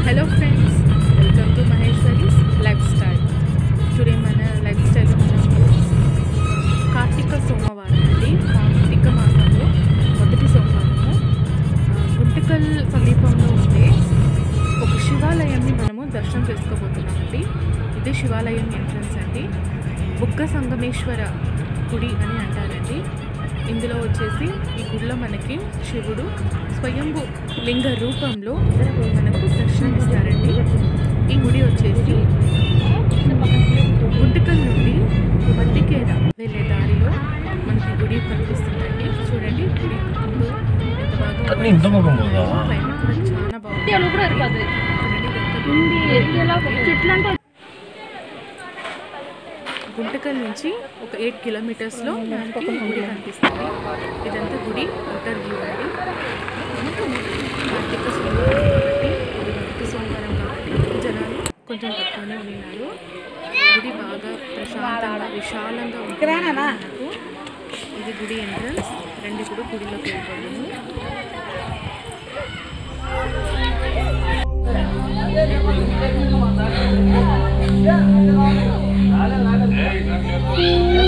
Hello friends welcome to Maheshwari's life style today మన life style మనము కార్తీక సోమవారం అండి కార్తీక మాసంలో మొదటి సోమవారము ఆ, గుంటకల్ సమీపంలో ఉండే ఒక శివాలయాన్ని మనము దర్శనం చేసుకోబోతున్నామండి ఇది శివాలయం ఎంట్రన్స్ అండి బుగ్గ సంగమేశ్వర గుడి అని అంటారండి ఇందులో వచ్చేసి ఈ గుడిలో మనకి శివుడు స్వయంభు లింగ రూపంలో మనకు దర్శనమిస్తారండి ఈ గుడి వచ్చేసి గుంటకల్ నుండి మట్టికేర వెళ్ళే దారిలో మనకి గుడి కనిపిస్తుందండి చూడండి గుడి ముందు ఎంత బాగా தண்ணி இந்த பக்கம் போதா క్లైమేట్ కూడా చాలా బాగుంది ఇండియాలో కూడా ఇరుకాదు చూడండి ఎంత బాగుంది. ఇండియాలో చెట్లు అంటే గుంటకల్ నుంచి ఒక ఎయిట్ కిలోమీటర్స్లో మనకి గుడి కనిపిస్తుంది ఇదంతా గుడి అవుటర్ వ్యూ అండి కార్తీక సోమవారం కాబట్టి ఇది మొదటి సోమవారం కాబట్టి జనాలు కొంచెం తక్కువనే ఉన్నారు గుడి బాగా ప్రశాంతంగా విశాలంగా ఉంటుంది మనకు ఇది గుడి ఎంట్రన్స్ రెండు కూడా గుడిలోకి వెళ్ళిపోయాము ఆ